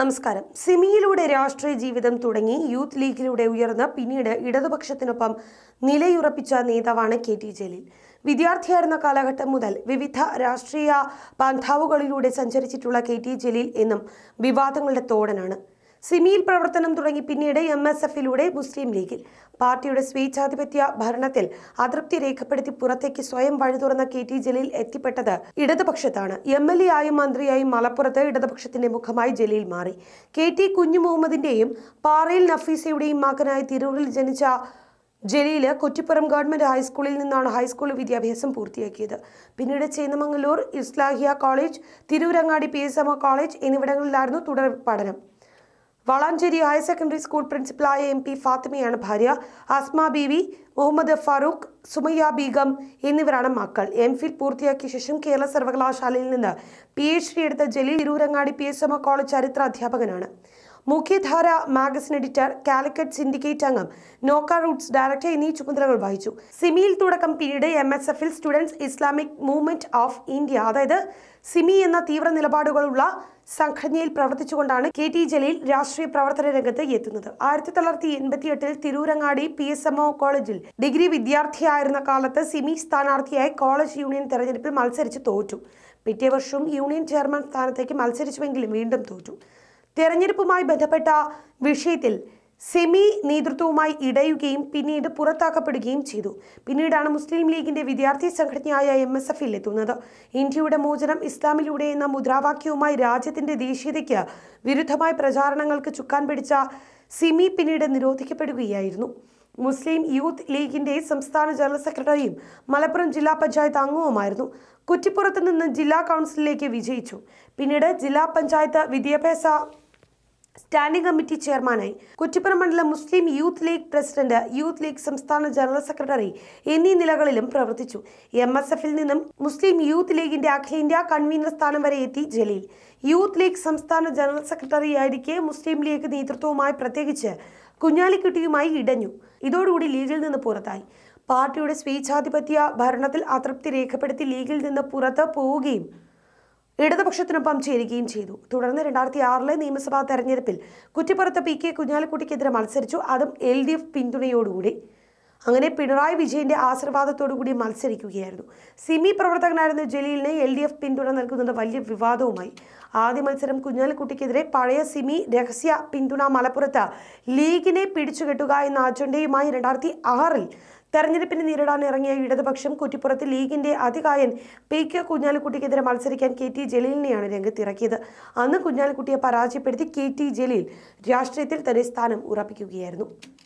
നമസ്കാരം സിമിയിലൂടെ രാഷ്ട്രീയ ജീവിതം തുടങ്ങി യൂത്ത് ലീഗിലൂടെ ഉയർന്ന് പിന്നീട് ഇടതുപക്ഷത്തിനൊപ്പം നിലയുറപ്പിച്ച നേതാവാണ് കെ ടി ജലീൽ വിദ്യാർത്ഥിയായിരുന്ന കാലഘട്ടം മുതൽ വിവിധ രാഷ്ട്രീയ ബാന്ധാവുകളിലൂടെ സഞ്ചരിച്ചിട്ടുള്ള കെ ടി ജലീൽ എന്നും വിവാദങ്ങളുടെ തോടനാണ് സിമിയിൽ പ്രവർത്തനം തുടങ്ങി പിന്നീട് എം എസ് എഫിലൂടെ മുസ്ലിം ലീഗിൽ പാർട്ടിയുടെ സ്വേച്ഛാധിപത്യ ഭരണത്തിൽ അതൃപ്തി രേഖപ്പെടുത്തി പുറത്തേക്ക് സ്വയം വഴി തുറന്ന കെ ടി ജലീൽ എത്തിപ്പെട്ടത് ഇടതുപക്ഷത്താണ് എം എൽ എ ആയും മന്ത്രിയായും മലപ്പുറത്ത് ഇടതുപക്ഷത്തിന്റെ മുഖമായി ജലീൽ മാറി കെ ടി കുഞ്ഞു മുഹമ്മദിന്റെയും പാറയിൽ നഫീസയുടെയും മകനായി തിരൂരിൽ ജനിച്ച ജലീല് കുറ്റിപ്പുറം ഗവൺമെന്റ് ഹൈസ്കൂളിൽ നിന്നാണ് ഹൈസ്കൂൾ വിദ്യാഭ്യാസം പൂർത്തിയാക്കിയത് പിന്നീട് Chennamangalur Islahiya college Tirurangadi P S M college എന്നിവിടങ്ങളിലായിരുന്നു തുടർ പഠനം വളാഞ്ചേരി ഹയർ സെക്കൻഡറി സ്കൂൾ പ്രിൻസിപ്പലായ എം പി ഫാത്തിമയാണ് ഭാര്യ അസ്മ ബീവി മുഹമ്മദ് ഫാറൂഖ് സുമയ്യ ബീഗം എന്നിവരാണ് മക്കൾ എം ഫിൽ പൂർത്തിയാക്കിയ ശേഷം കേരള സർവകലാശാലയിൽ നിന്ന് പി എച്ച് ഡി എടുത്ത Jaleel Tirurangadi P S M college ചരിത്ര അധ്യാപകനാണ് മുഖ്യധാര മാഗസിൻ എഡിറ്റർ കാലിക്കറ്റ് സിൻഡിക്കേറ്റ് അംഗം നോക്ക റൂട്ട്സ് ഡയറക്ടർ എന്നീ ചുമതലകൾ വഹിച്ചു സിമിയിൽ തുടക്കം പിന്നീട് എം എസ് എഫിൽ students Islamic movement of India അതായത് സിമി എന്ന തീവ്ര നിലപാടുകളുള്ള സംഘടനയിൽ പ്രവർത്തിച്ചുകൊണ്ടാണ് കെ ടി ജലീൽ രാഷ്ട്രീയ പ്രവർത്തന രംഗത്ത് എത്തുന്നത് ആയിരത്തി തൊള്ളായിരത്തി എൺപത്തി എട്ടിൽ Tirurangadi P S M O കോളേജിൽ ഡിഗ്രി വിദ്യാർത്ഥിയായിരുന്ന കാലത്ത് സിമി സ്ഥാനാർത്ഥിയായി കോളേജ് യൂണിയൻ തെരഞ്ഞെടുപ്പിൽ മത്സരിച്ച് തോറ്റു പിറ്റേ വർഷവും യൂണിയൻ ചെയർമാൻ സ്ഥാനത്തേക്ക് മത്സരിച്ചുവെങ്കിലും വീണ്ടും തോറ്റു തെരഞ്ഞെടുപ്പുമായി ബന്ധപ്പെട്ട വിഷയത്തിൽ സെമി നേതൃത്വവുമായി ഇടയുകയും പിന്നീട് പുറത്താക്കപ്പെടുകയും ചെയ്തു പിന്നീടാണ് മുസ്ലിം ലീഗിന്റെ വിദ്യാർത്ഥി സംഘടനയായ എം എസ് എഫിൽ എത്തുന്നത് ഇന്ത്യയുടെ മോചനം ഇസ്ലാമിലൂടെ എന്ന മുദ്രാവാക്യവുമായി രാജ്യത്തിന്റെ ദേശീയതയ്ക്ക് വിരുദ്ധമായ പ്രചാരണങ്ങൾക്ക് ചുക്കാൻ പിടിച്ച സിമി പിന്നീട് നിരോധിക്കപ്പെടുകയായിരുന്നു മുസ്ലിം യൂത്ത് ലീഗിന്റെ സംസ്ഥാന ജനറൽ സെക്രട്ടറിയും മലപ്പുറം ജില്ലാ പഞ്ചായത്ത് അംഗവുമായിരുന്നു കുറ്റിപ്പുറത്ത് നിന്ന് ജില്ലാ കൗൺസിലിലേക്ക് വിജയിച്ചു പിന്നീട് ജില്ലാ പഞ്ചായത്ത് വിദ്യാഭ്യാസ സ്റ്റാൻഡിംഗ് കമ്മിറ്റി ചെയർമാനായി കുറ്റിപ്പുറം മണ്ഡലം Muslim youth league president youth league സംസ്ഥാന ജനറൽ സെക്രട്ടറി എന്നീ നിലകളിലും പ്രവർത്തിച്ചു എം എസ് എഫിൽ നിന്നും മുസ്ലിം യൂത്ത് ലീഗിന്റെ അഖിലേന്ത്യാ കൺവീനർ സ്ഥാനം വരെ എത്തി ജലീൽ യൂത്ത് ലീഗ് സംസ്ഥാന ജനറൽ സെക്രട്ടറി ആയിരിക്കെ മുസ്ലിം ലീഗ് നേതൃത്വവുമായി പ്രത്യേകിച്ച് കുഞ്ഞാലിക്കുട്ടിയുമായി ഇടഞ്ഞു ഇതോടുകൂടി ലീഗിൽ നിന്ന് പുറത്തായി പാർട്ടിയുടെ സ്വേച്ഛാധിപത്യ ഭരണത്തിൽ അതൃപ്തി രേഖപ്പെടുത്തി ലീഗിൽ നിന്ന് പുറത്ത് പോവുകയും ഇടതുപക്ഷത്തിനൊപ്പം ചേരുകയും ചെയ്തു തുടർന്ന് രണ്ടായിരത്തി ആറിലെ നിയമസഭാ തെരഞ്ഞെടുപ്പിൽ കുറ്റിപ്പുറത്ത് പി കെ കുഞ്ഞാലിക്കുട്ടിക്കെതിരെ മത്സരിച്ചു അതും എൽ ഡി എഫ് പിന്തുണയോടുകൂടി അങ്ങനെ പിണറായി വിജയന്റെ ആശീർവാദത്തോടുകൂടി മത്സരിക്കുകയായിരുന്നു സിമി പ്രവർത്തകനായിരുന്ന ജലീലിന് എൽ ഡി എഫ് പിന്തുണ നൽകുന്നത് വലിയ വിവാദവുമായി ആദ്യ മത്സരം കുഞ്ഞാലിക്കുട്ടിക്കെതിരെ പഴയ സിമി രഹസ്യ പിന്തുണ മലപ്പുറത്ത് ലീഗിനെ പിടിച്ചുകെട്ടുക എന്ന അജണ്ടയുമായി രണ്ടായിരത്തി ആറിൽ തെരഞ്ഞെടുപ്പിനെ നേരിടാൻ ഇറങ്ങിയ ഇടതുപക്ഷം കുറ്റിപ്പുറത്ത് ലീഗിന്റെ അധികായൻ പി കെ കുഞ്ഞാലിക്കുട്ടിക്കെതിരെ മത്സരിക്കാൻ കെ ടി ജലീലിനെയാണ് രംഗത്തിറക്കിയത് അന്ന് കുഞ്ഞാലിക്കുട്ടിയെ പരാജയപ്പെടുത്തി കെ ടി ജലീൽ രാഷ്ട്രീയത്തിൽ തന്റെ സ്ഥാനം ഉറപ്പിക്കുകയായിരുന്നു